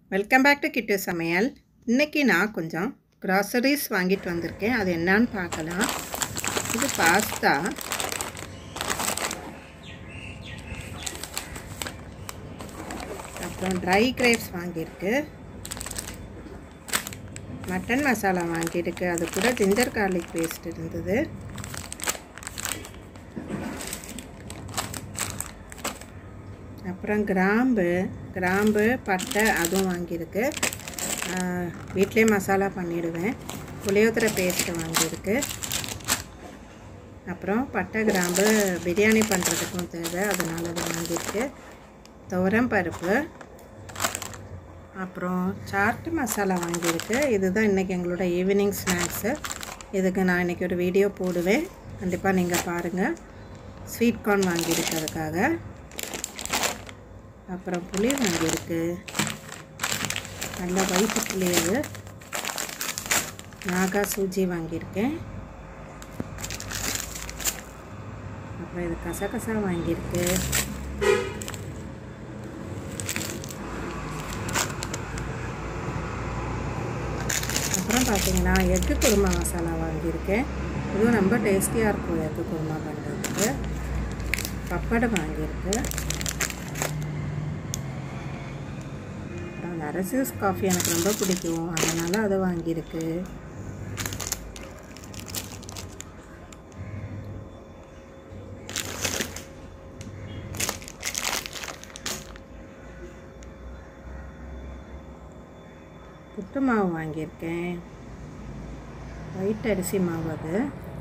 welcome back to கிட்டு சமையல் இன்றைக்கி நான் கொஞ்சம் க்ராசரிஸ் வாங்கிட்டு வந்திருக்கேன் அது என்னன்னு பார்க்கலாம் இது பாஸ்தா அப்புறம் ட்ரை கிரேப்ஸ் வாங்கியிருக்கு மட்டன் மசாலா வாங்கியிருக்கு அது கூட ஜிஞ்சர் கார்லிக் பேஸ்ட் இருந்தது அப்புறம் கிராம்பு கிராம்பு பட்டை அதுவும் வாங்கியிருக்கு வீட்டிலே மசாலா பண்ணிவிடுவேன் புளியோதரை பேஸ்ட்டு வாங்கியிருக்கு அப்புறம் பட்டை கிராம்பு பிரியாணி பண்ணுறதுக்கும் தேவை அதனால் அது வாங்கியிருக்கு துவரம் பருப்பு அப்புறம் சாட்டு மசாலா வாங்கியிருக்கு இதுதான் இன்றைக்கி எங்களோட ஈவினிங் ஸ்நாக்ஸு இதுக்கு நான் இன்றைக்கி ஒரு வீடியோ போடுவேன் கண்டிப்பாக நீங்கள் பாருங்கள் ஸ்வீட் கார்ன் வாங்கியிருக்கு அதுக்காக அப்புறம் புளி வாங்கியிருக்கு நல்ல வயிற்று புளி அது நாகா சூஜி வாங்கியிருக்கேன் அப்புறம் இது கசகசா வாங்கியிருக்கு அப்புறம் பார்த்தீங்கன்னா எக்கு குருமா மசாலா வாங்கியிருக்கேன் இதுவும் ரொம்ப டேஸ்டியாக இருக்கும் எக்கு குருமா பண்ணுறதுக்கு பப்படை வாங்கியிருக்கு அந்த அரசூஸ் காஃபி எனக்கு ரொம்ப பிடிக்கும் அதனால் அதை வாங்கியிருக்கு புட்டு மாவு வாங்கியிருக்கேன் ஒயிட் அரிசி மாவு அது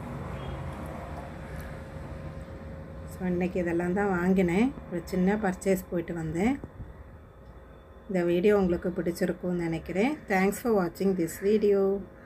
ஸோ இன்றைக்கி இதெல்லாம் தான் வாங்கினேன் ஒரு சின்ன பர்ச்சேஸ் போயிட்டு வந்தேன் இந்த வீடியோ உங்களுக்கு பிடிச்சிருக்கும்னு நினைக்கிறேன் தேங்க்ஸ் ஃபார் வாட்சிங் திஸ் வீடியோ